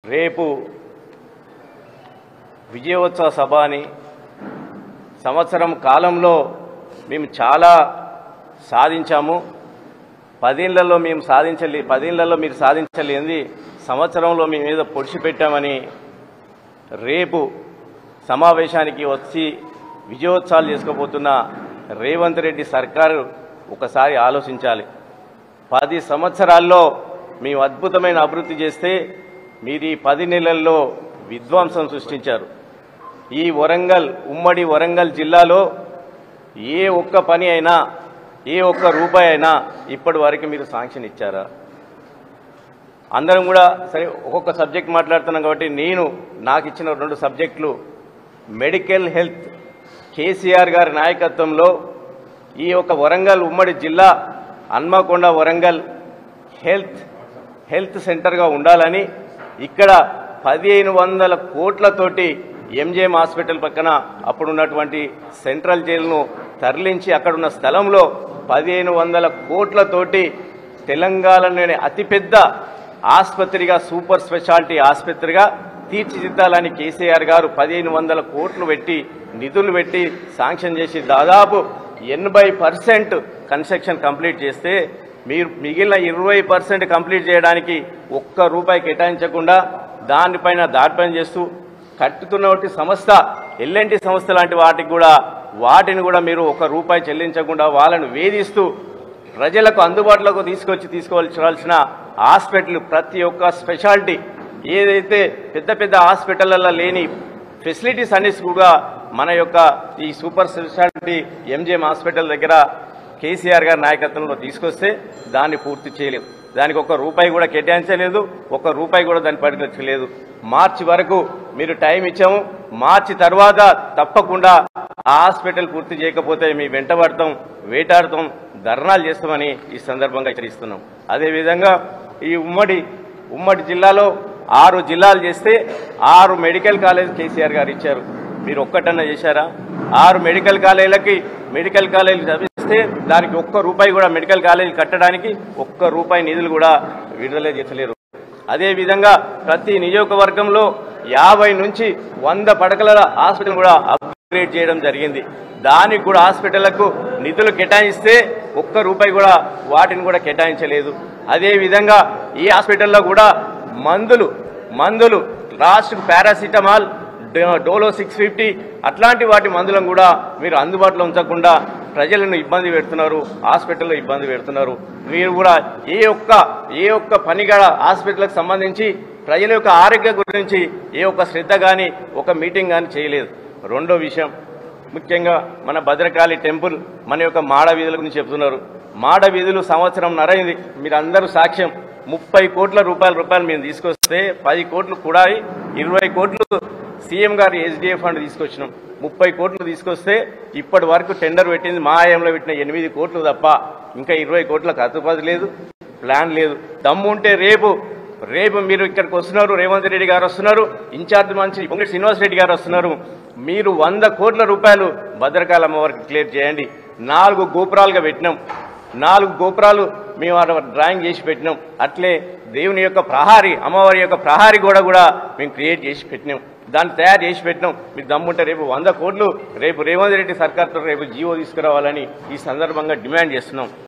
రేపు విజయోత్సవ సభ అని సంవత్సరం కాలంలో మేము చాలా సాధించాము పదేళ్లలో మేము సాధించలే పదేళ్లలో మీరు సాధించలేనిది సంవత్సరంలో మీ మీద పొడిచి పెట్టామని రేపు సమావేశానికి వచ్చి విజయోత్సవాలు చేసుకోబోతున్న రేవంత్ రెడ్డి సర్కారు ఒకసారి ఆలోచించాలి పది సంవత్సరాల్లో మేము అద్భుతమైన అభివృద్ధి చేస్తే మీరు ఈ పది నెలల్లో విధ్వంసం సృష్టించారు ఈ వరంగల్ ఉమ్మడి వరంగల్ జిల్లాలో ఏ ఒక్క పని అయినా ఏ ఒక్క రూపాయి అయినా ఇప్పటి వరకు మీరు శాంక్షన్ ఇచ్చారా అందరం కూడా సరే ఒక్కొక్క సబ్జెక్ట్ మాట్లాడుతున్నాం కాబట్టి నేను నాకు ఇచ్చిన రెండు సబ్జెక్టులు మెడికల్ హెల్త్ కేసీఆర్ గారి నాయకత్వంలో ఈ యొక్క వరంగల్ ఉమ్మడి జిల్లా హన్మకొండ వరంగల్ హెల్త్ హెల్త్ సెంటర్గా ఉండాలని ఇక్కడ పదిహేను వందల కోట్లతోటి ఎంజేఎం హాస్పిటల్ పక్కన అప్పుడున్నటువంటి సెంట్రల్ జైలును తరలించి అక్కడున్న స్థలంలో పదిహేను వందల కోట్లతోటి తెలంగాణలోని అతిపెద్ద ఆసుపత్రిగా సూపర్ స్పెషాలిటీ ఆసుపత్రిగా తీర్చిదిద్దాలని కేసీఆర్ గారు పదిహేను వందల కోట్లు పెట్టి నిధులు పెట్టి శాంక్షన్ చేసి దాదాపు ఎనభై పర్సెంట్ కన్స్ట్రక్షన్ కంప్లీట్ చేస్తే మీరు మిగిలిన ఇరవై పర్సెంట్ కంప్లీట్ చేయడానికి ఒక్క రూపాయి కేటాయించకుండా దానిపైన దాటిపైన చేస్తూ కట్టుతున్నటువంటి సంస్థ ఎల్ఎన్టీ సంస్థ లాంటి వాటికి కూడా వాటిని కూడా మీరు ఒక రూపాయి చెల్లించకుండా వాళ్ళను వేధిస్తూ ప్రజలకు అందుబాటులోకి తీసుకొచ్చి తీసుకోవాల్సిన హాస్పిటల్ ప్రతి ఒక్క స్పెషాలిటీ ఏదైతే పెద్ద పెద్ద హాస్పిటళ్లలో లేని ఫెసిలిటీస్ అన్ని కూడా మన యొక్క ఈ సూపర్ స్పెషాలిటీ ఎంజిఎం హాస్పిటల్ దగ్గర కేసీఆర్ గారి నాయకత్వంలో తీసుకొస్తే దాన్ని పూర్తి చేయలేం దానికి ఒక రూపాయి కూడా కేటాయించలేదు ఒక రూపాయి కూడా దాన్ని పట్టుకొచ్చలేదు మార్చి వరకు మీరు టైం ఇచ్చాము మార్చి తర్వాత తప్పకుండా ఆ హాస్పిటల్ పూర్తి చేయకపోతే మీ వెంటబడతాం వేటాడతాం ధర్నాలు చేస్తామని ఈ సందర్భంగా హెచ్చరిస్తున్నాం అదేవిధంగా ఈ ఉమ్మడి ఉమ్మడి జిల్లాలో ఆరు జిల్లాలు చేస్తే ఆరు మెడికల్ కాలేజ్ కేసీఆర్ గారు ఇచ్చారు మీరు ఒక్కటన్నా చేశారా ఆరు మెడికల్ కాలేజీలకి మెడికల్ కాలేజీలు చదివిస్తే దానికి ఒక్క రూపాయి కూడా మెడికల్ కాలేజీ కట్టడానికి ఒక్క రూపాయి నిధులు కూడా విడుదల చేసలేరు అదేవిధంగా ప్రతి నియోజకవర్గంలో యాభై నుంచి వంద పడకల హాస్పిటల్ కూడా అప్గ్రేడ్ చేయడం జరిగింది దానికి కూడా హాస్పిటళ్లకు నిధులు కేటాయిస్తే ఒక్క రూపాయి కూడా వాటిని కూడా కేటాయించలేదు అదేవిధంగా ఈ హాస్పిటల్లో కూడా మందులు మందులు లాస్ట్కు పారాసిటమాల్ డో- డోలో సిక్స్ ఫిఫ్టీ అట్లాంటి వాటి మందులను కూడా మీరు అందుబాటులో ఉంచకుండా ప్రజలను ఇబ్బంది పెడుతున్నారు హాస్పిటల్లో ఇబ్బంది పెడుతున్నారు మీరు కూడా ఏ ఒక్క ఏ ఒక్క పని కూడా హాస్పిటల్కి సంబంధించి ప్రజల యొక్క ఆరోగ్యం గురించి ఏ ఒక్క శ్రద్ధ కానీ ఒక మీటింగ్ కానీ చేయలేదు రెండో విషయం ముఖ్యంగా మన భద్రకాళి టెంపుల్ మన యొక్క మాడ వీధుల గురించి చెప్తున్నారు మాడ వీధులు సంవత్సరం నరైంది మీరు అందరూ సాక్ష్యం ముప్పై కోట్ల రూపాయల రూపాయలు మేము తీసుకొస్తే పది కోట్లు కూడా ఇరవై కోట్లు సీఎం గారు ఎస్డిఎఫ్ ఫండ్ తీసుకొచ్చినాం ముప్పై కోట్లు తీసుకొస్తే ఇప్పటి వరకు టెండర్ పెట్టింది మా ఆయంలో పెట్టిన ఎనిమిది కోట్లు తప్ప ఇంకా ఇరవై కోట్లకు అతుపది లేదు ప్లాన్ లేదు దమ్ము ఉంటే రేపు రేపు మీరు ఇక్కడికి వస్తున్నారు రేవంత్ రెడ్డి గారు వస్తున్నారు ఇన్ఛార్జ్ మంత్రి పొంగిటి శ్రీనివాస్ రెడ్డి గారు వస్తున్నారు మీరు వంద కోట్ల రూపాయలు భద్రకాళ అమ్మవారికి క్లియర్ చేయండి నాలుగు గోపురాలుగా పెట్టినాం నాలుగు గోపురాలు మేము ఆడ డ్రాయింగ్ చేసి పెట్టినాం అట్లే దేవుని యొక్క ప్రహారీ అమ్మవారి యొక్క ప్రహారీ కూడా కూడా మేము క్రియేట్ చేసి పెట్టినాం దాన్ని తయారు చేసి పెట్టినాం మీకు దమ్ముంటే రేపు వంద కోట్లు రేపు రేవంత్ రెడ్డి సర్కార్తో రేపు జీవో తీసుకురావాలని ఈ సందర్భంగా డిమాండ్ చేస్తున్నాం